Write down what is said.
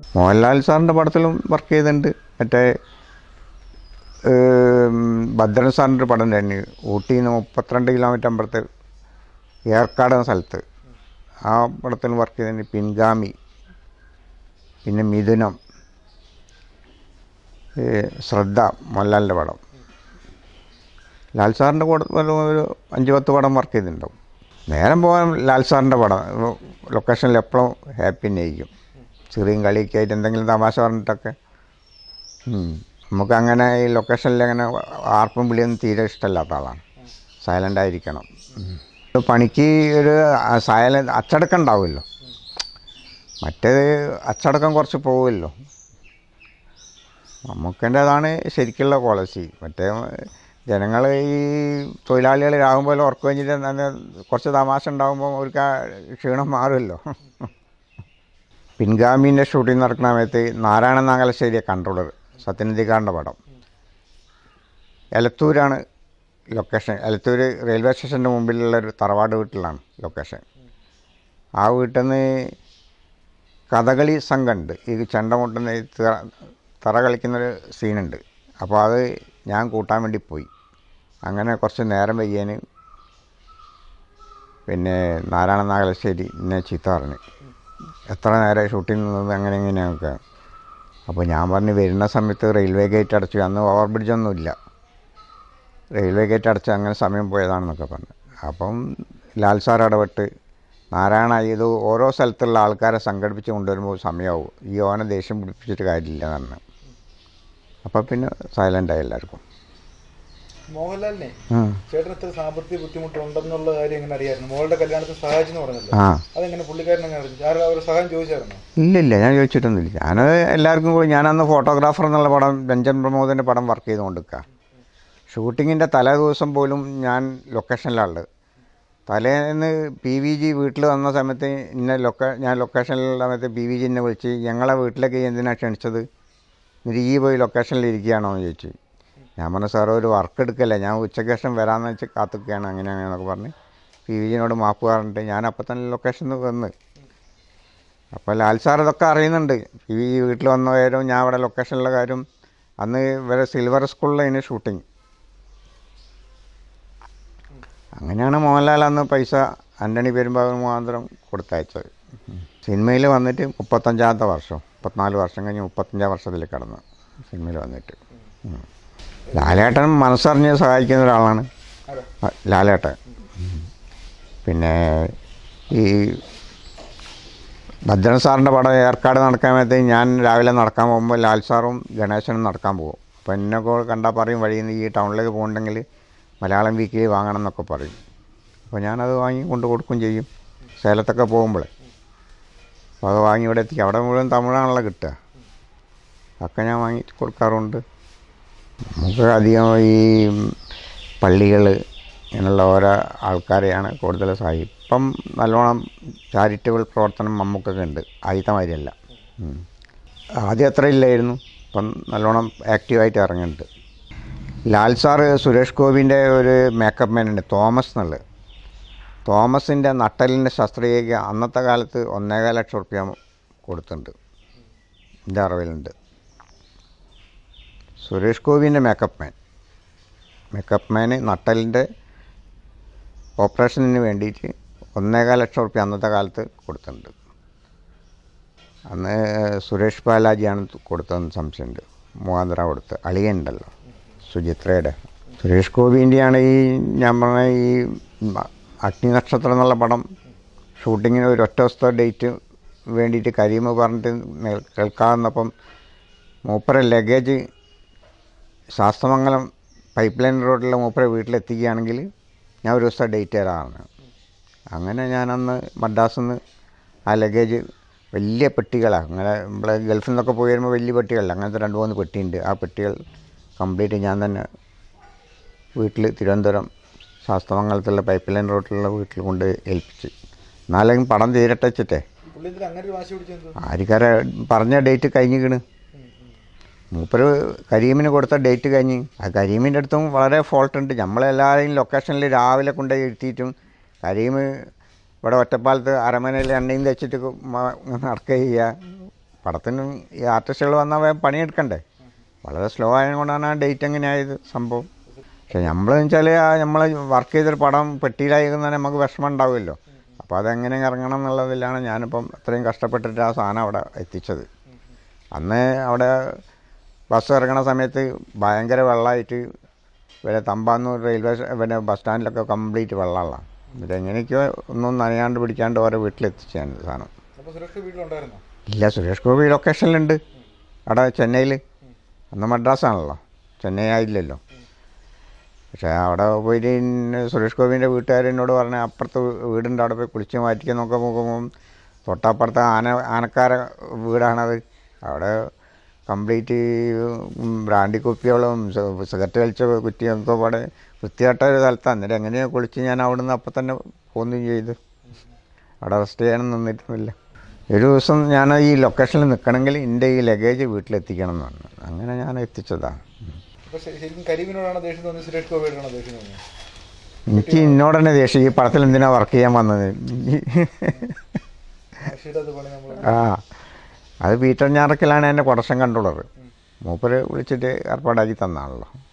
മോഹൻലാൽ സാറിൻ്റെ പടത്തിലും വർക്ക് ചെയ്തിട്ടുണ്ട് മറ്റേ ഏം, ഭദ്രൻ സാറിൻ്റെ ഒരു പടം ഉണ്ടായിരുന്നു ഊട്ടിയിൽ നിന്ന് മുപ്പത്തിരണ്ട് കിലോമീറ്റർ അമ്പലത്ത് ഏർക്കാട് എന്ന സ്ഥലത്ത് ആ പടത്തിൽ വർക്ക് ചെയ്തിട്ടുണ്ട് പിൻഗാമി പിന്നെ മിഥുനം ഏ, ശ്രദ്ധ മോഹൻലാലിൻ്റെ പടം ലാൽ സാറിൻ്റെ കൂടെ ഒരു ഒരു അഞ്ച് പത്ത് പടം വർക്ക് ചെയ്തിട്ടുണ്ടാവും നേരം പോകാൻ ലാൽ സാറിൻ്റെ പടം ലൊക്കേഷനിൽ എപ്പോഴും ഹാപ്പി തന്നെയായിരിക്കും ചെറിയും കളിയൊക്കെ ആയിട്ട് എന്തെങ്കിലും തമാശ പറഞ്ഞിട്ടൊക്കെ ഉം. നമുക്ക് അങ്ങനെ ഈ ലൊക്കേഷനിൽ അങ്ങനെ ആർപ്പും വിളിയൊന്നും തീരെ ഇഷ്ടമില്ലാത്ത ആളാണ് സൈലൻ്റ് ആയിരിക്കണം ഉം. ഒരു പണിക്ക് ഒരു സൈലൻ്റ് അച്ചടക്കം ഉണ്ടാവുമല്ലോ മറ്റേത് അച്ചടക്കം കുറച്ച് പോകുമല്ലോ നമുക്കേണ്ടതാണ് ശരിക്കുള്ള പോളിസി മറ്റേ ജനങ്ങൾ ഈ തൊഴിലാളികൾ രാകുമ്പോൾ ഉറക്കം കഴിഞ്ഞിട്ട് നല്ല കുറച്ച് തമാശ ഉണ്ടാകുമ്പോൾ അവർക്ക് ആ ക്ഷീണം മാറുമല്ലോ പിൻഗാമീൻ്റെ ഷൂട്ടിംഗ് നടക്കുന്ന സമയത്ത് നാരായണ നാഗലശ്ശേരിയെ കൺട്രോളർ സത്യനന്ദിക്കാരൻ്റെ പടം എലത്തൂരാണ് ലൊക്കേഷൻ എലത്തൂർ റെയിൽവേ സ്റ്റേഷൻ്റെ മുമ്പിലുള്ള ഒരു തറവാട് വീട്ടിലാണ് ലൊക്കേഷൻ ആ വീട്ടിൽ നിന്ന് കഥകളി സംഘമുണ്ട് ഈ ചെണ്ടമുട്ടുന്ന ഈ ത- തറ കളിക്കുന്നൊരു സീനുണ്ട് അപ്പോൾ അത് ഞാൻ കൂട്ടാൻ വേണ്ടി പോയി അങ്ങനെ കുറച്ച് നേരം വയ്യാൻ പിന്നെ നാരായണ നാഗലശ്ശേരി എന്നെ ചീത്ത പറഞ്ഞു എത്ര നേരം ഷൂട്ടിംഗ് നിന്നത് അങ്ങനെ ഇങ്ങനെയൊക്കെ അപ്പോൾ ഞാൻ പറഞ്ഞു വരുന്ന സമയത്ത് റെയിൽവേ ഗേറ്റ് അടച്ചു അന്ന് ഓവർ ബ്രിഡ്ജൊന്നും ഇല്ല റെയിൽവേ ഗേറ്റ് അടച്ച് അങ്ങനെ സമയം പോയതാണെന്നൊക്കെ പറഞ്ഞു അപ്പം ലാൽ സാർ ഇടപെട്ട് നാരായണ ഇത് ഓരോ സ്ഥലത്തുള്ള ആൾക്കാരെ സംഘടിപ്പിച്ച് കൊണ്ടുവരുമ്പോൾ സമയമാവും ഈ ഓനെ ദേഷ്യം പിടിപ്പിച്ചിട്ട് കാര്യമില്ല എന്ന് പറഞ്ഞു അപ്പം പിന്നെ സൈലൻ്റായി എല്ലാവർക്കും മോഹൻലാലിനെ ഉം. ചേട്ടന് ഇത്ര സാമ്പത്തിക ബുദ്ധിമുട്ടുണ്ടെന്നുള്ള കാര്യം എങ്ങനെ അറിയായിരുന്നു മോളുടെ കല്യാണത്തിന് സഹായിച്ചെന്ന് പറഞ്ഞല്ലോ ആ അതെങ്ങനെ പുള്ളിക്കാരൻ എങ്ങനെ അറിഞ്ഞു ആരും അവർ സഹായം ചോദിച്ചായിരുന്നോ ഇല്ലില്ല ഞാൻ ചോദിച്ചിട്ടൊന്നുമില്ല ഞാനത് എല്ലാവർക്കും കൂടി ഞാനന്ന് ഫോട്ടോഗ്രാഫർ എന്നുള്ള പടം രഞ്ജൻ പ്രമോദിൻ്റെ പടം വർക്ക് ചെയ്തുകൊണ്ടിരിക്കുക ഷൂട്ടിങ്ങിൻ്റെ തലേ ദിവസം പോലും ഞാൻ ലൊക്കേഷനിലാണ് തലേന്ന് പി വി ജി വീട്ടിൽ വന്ന സമയത്ത് ഇന്ന ലൊക്ക ഞാൻ ലൊക്കേഷനിലുള്ള സമയത്ത് പി വി ജി എന്നെ വിളിച്ച് ഞങ്ങളെ വീട്ടിലേക്ക് എന്തിനാണ് ക്ഷണിച്ചത് എന്നിട്ട് ഈ പോയി ലൊക്കേഷനിൽ ഇരിക്കുകയാണോ എന്ന് ചോദിച്ചു ഞാൻ പറഞ്ഞു സാറേ ഒരു വർക്ക് എടുക്കല്ലേ ഞാൻ ഉച്ചയ്ക്ക് ശേഷം വരാമെന്ന് വെച്ച് കാത്തുക്കുകയാണ് അങ്ങനെ അങ്ങനെയെന്നൊക്കെ പറഞ്ഞ് പി വി ജിനോട് മാപ്പ് പറഞ്ഞിട്ട് ഞാൻ അപ്പം തന്നെ ലൊക്കേഷനിൽ വന്ന് അപ്പോൾ ലാൽ സാർ ഇതൊക്കെ അറിയുന്നുണ്ട് ഈ വീട്ടിൽ വന്ന കാര്യം ഞാൻ അവിടെ ലൊക്കേഷനിലുള്ള കാര്യം അന്ന് ഇവരെ സിൽവർ സ്കൂളിലാണ് ഷൂട്ടിങ് അങ്ങനെയാണ് മോഹൻലാൽ അന്ന് പൈസ ആൻ്റണി പെരുമ്പാവൂർ മുഖാന്തരം കൊടുത്തയച്ചത് സിനിമയിൽ വന്നിട്ട് മുപ്പത്തഞ്ചാമത്തെ വർഷം മുപ്പത്തിനാല് വർഷം കഴിഞ്ഞ് മുപ്പത്തഞ്ചാം വർഷത്തിൽ കടന്നു സിനിമയിൽ വന്നിട്ട് ഉം. ലാലേട്ടൻ മനസ്സറിഞ്ഞ് സഹായിക്കുന്ന ഒരാളാണ് അതെ ആ, ലാലേട്ടൻ ഉം. പിന്നെ ഈ ഭദ്രൻ സാറിൻ്റെ പടം ഏർക്കാട് നടക്കാൻ വേണ്ടി ഞാൻ രാവിലെ നടക്കാൻ പോകുമ്പോൾ ലാൽ സാറും ഗണേശനും നടക്കാൻ പോകും അപ്പോൾ എന്നെ കണ്ടാൽ പറയും വഴിയിൽ നിന്ന് ഈ ടൗണിലേക്ക് പോകുന്നുണ്ടെങ്കിൽ മലയാളം വീക്കിലി വാങ്ങണം എന്നൊക്കെ പറയും അപ്പോൾ ഞാനത് വാങ്ങി കൊണ്ട് കൊടുക്കും ചെയ്യും സേലത്തൊക്കെ പോകുമ്പോൾ അപ്പോൾ അത് വാങ്ങി ഇവിടെ എത്തിക്കും അവിടെ മുഴുവൻ തമിഴാണല്ലോ കിട്ടുക അതൊക്കെ ഞാൻ വാങ്ങി കൊടുക്കാറുണ്ട് നമുക്ക് അധികം ഈ പള്ളികൾ ഇങ്ങനെയുള്ള ഓരോ ആൾക്കാരെയാണ് കൂടുതൽ സഹായിക്കും ഇപ്പം നല്ലോണം ചാരിറ്റബിൾ പ്രവർത്തനം നമുക്കൊക്കെ ഉണ്ട് ആദ്യത്തെ മാതിരിയല്ല ഉം. ആദ്യം അത്ര ഇല്ലായിരുന്നു ഇപ്പം നല്ലോണം ആക്റ്റീവായിട്ട് ഇറങ്ങുന്നുണ്ട് ലാൽ സാറ് സുരേഷ് ഗോപിൻ്റെ ഒരു മേക്കപ്പ് മാൻ ഉണ്ട് തോമസ് എന്നുള്ളത് തോമസിൻ്റെ നട്ടലിൻ്റെ ശസ്ത്രക്രിയയ്ക്ക് അന്നത്തെ കാലത്ത് ഒന്നേകാൽ ലക്ഷം റുപ്യ കൊടുത്തിട്ടുണ്ട് എൻ്റെ അറിവിലുണ്ട് സുരേഷ് ഗോപിൻ്റെ മേക്കപ്പ് മാൻ മേക്കപ്പ് മാന് നട്ടലിൻ്റെ ഓപ്പറേഷന് വേണ്ടിയിട്ട് ഒന്നേകാൽ ലക്ഷം റുപ്യ അന്നത്തെ കാലത്ത് കൊടുത്തിട്ടുണ്ട് അന്ന് സുരേഷ് ബാലാജിയാണ് കൊടുത്തതെന്ന് സംശയമുണ്ട് മൂവാന്തര കൊടുത്ത് അളിയുണ്ടല്ലോ സുചിത്രയുടെ സുരേഷ് ഗോപിൻ്റെയാണ് ഈ ഞാൻ പറഞ്ഞ ഈ മ- അഗ്നി നക്ഷത്രം എന്നുള്ള പടം ഷൂട്ടിങ്ങിന് ഒരു ഒറ്റ ദിവസത്തെ ഡേറ്റ് വേണ്ടിയിട്ട് കരീമ് പറഞ്ഞിട്ട് നേ- കേൾക്കാവുന്നപ്പം മൂപ്പര ലഗേജ് ശാസ്തമംഗലം പൈപ്പ് ലൈൻ റോഡിലെ മൂപ്പര വീട്ടിലെത്തിക്കുകയാണെങ്കിൽ ഞാൻ ഒരു ദിവസത്തെ ഡേറ്റ് തരാമെന്ന് അങ്ങനെ ഞാനന്ന് മദ്രാസിൽ നിന്ന് ആ ലഗേജ് വലിയ പെട്ടികളാണ് അങ്ങനെ നമ്മളെ ഗൾഫിൽ നിന്നൊക്കെ പോയി വരുമ്പോൾ വലിയ പെട്ടികളല്ല അങ്ങനത്തെ രണ്ട് മൂന്ന് പെട്ടിയുണ്ട് ആ പെട്ടികൾ കംപ്ലീറ്റ് ഞാൻ തന്നെ വീട്ടിൽ തിരുവനന്തപുരം ശാസ്തമംഗലത്തുള്ള പൈപ്പ് ലൈൻ റോഡിലുള്ള വീട്ടിൽ കൊണ്ട് ഏൽപ്പിച്ച് എന്നാലും പടം തീരട്ടെ വെച്ചിട്ടേ പുള്ളി എന്തിനാ അങ്ങനെ ഒരു വാശി പിടിച്ചെന്തോ ആരിക്കാരെ പറഞ്ഞ ഡേറ്റ് കഴിഞ്ഞിക്കണ് മൂപ്പര് കരീമിന് കൊടുത്ത ഡേറ്റ് കഴിഞ്ഞ് ആ കരീമിൻ്റെ അടുത്തും വളരെ ഫോൾട്ട് ഉണ്ട് നമ്മളെല്ലാവരെയും ലൊക്കേഷനിൽ രാവിലെ കൊണ്ടുപോയി ഇരുത്തിയിട്ടും കരീം ഇവിടെ ഒറ്റപ്പാലത്ത് അരമനയിൽ എണ്ണയും തെച്ചിട്ട് മ- നടക്കുക ചെയ്യുക പടത്തിന് ഈ ആർട്ടിസ്റ്റുകൾ വന്നാൽ വേഗം പണിയെടുക്കണ്ടേ വളരെ സ്ലോ ആയതുകൊണ്ടാണ് ആ ഡേറ്റ് എങ്ങനെയായത് സംഭവം പക്ഷെ നമ്മളെന്ന് വെച്ചാൽ നമ്മൾ വർക്ക് ചെയ്തൊരു പടം പെട്ടിയിലായിരുന്നാൽ നമുക്ക് വിഷമം ഉണ്ടാവുമല്ലോ അപ്പോൾ അതെങ്ങനെ ഇറങ്ങണം എന്നുള്ളതിലാണ് ഞാനിപ്പം അത്രയും കഷ്ടപ്പെട്ടിട്ട് ആ സാധനം അവിടെ എത്തിച്ചത് അന്ന് അവിടെ ബസ് ഇറങ്ങണ സമയത്ത് ഭയങ്കര വെള്ളമായിട്ട് പിന്നെ തമ്പാന്നൂർ റെയിൽവേ സ്റ്റേ- പിന്നെ ബസ് സ്റ്റാൻഡിലൊക്കെ കംപ്ലീറ്റ് വെള്ളമുള്ള എന്നിട്ട് എങ്ങനെയൊക്കെയോ ഒന്നും നനയാണ്ട് പിടിക്കാണ്ട് ഓരോ വീട്ടിലെത്തിച്ചാണ് സാധനം അപ്പോൾ സുരക്ഷ വീട്ടിലുണ്ടായിരുന്നോ ഇല്ല സുരേഷ് ഗോപി ലൊക്കേഷനിലുണ്ട് അവിടെ ചെന്നൈയിൽ അന്ന് മദ്രാസാണല്ലോ ചെന്നൈ ആയില്ലല്ലോ പക്ഷേ അവിടെ പോയിട്ട് ഇന്ന് സുരേഷ് ഗോപിൻ്റെ വീട്ടുകാർ എന്നോട് പറഞ്ഞ അപ്പുറത്ത് വീടുണ്ട് അവിടെ പോയി കുളിച്ച് മാറ്റിക്കാൻ നോക്കാൻ നോക്കുമ്പം തൊട്ടപ്പുറത്തെ ആന ആനക്കാര വീടാണത് അവിടെ കംപ്ലീറ്റ് ബ്രാൻഡി കുപ്പികളും സ- സിഗരറ്റ് വലിച്ച കുറ്റിയൊക്കെ പാടെ വൃത്തികെട്ട ഒരു സ്ഥലത്താണ് എന്നിട്ട് എങ്ങനെയോ കുളിച്ച് ഞാൻ അവിടെ നിന്ന് അപ്പം തന്നെ പോന്നുകയും ചെയ്തു അവിടെ റെസ്റ്റ് ചെയ്യാനും നിന്നിരുന്നില്ല ഒരു ദിവസം ഞാൻ ഈ ലൊക്കേഷനിൽ നിൽക്കണമെങ്കിൽ എൻ്റെ ഈ ലഗേജ് വീട്ടിലെത്തിക്കണം എന്ന് പറഞ്ഞു അങ്ങനെ ഞാൻ എത്തിച്ചതാണ് അപ്പോൾ ശരിക്കും കരീമിനോടാണ് ദേഷ്യം തോന്നി സുരേഷ് ഗോപിയോടാണ് ദേഷ്യം തോന്നിയത് എനിക്ക് എന്നോട് തന്നെ ദേഷ്യം ഈ പടത്തിൽ എന്തിനാ വർക്ക് ചെയ്യാൻ വന്നത് ആഷിയുടെ അത് പണി നമ്മൾ ആ അത് പീറ്റർ ഞാറക്കലാണ് എൻ്റെ പ്രൊഡക്ഷൻ കൺട്രോളർ മൂപ്പര് വിളിച്ചിട്ട് ഏർപ്പാടാക്കി തന്നാണല്ലോ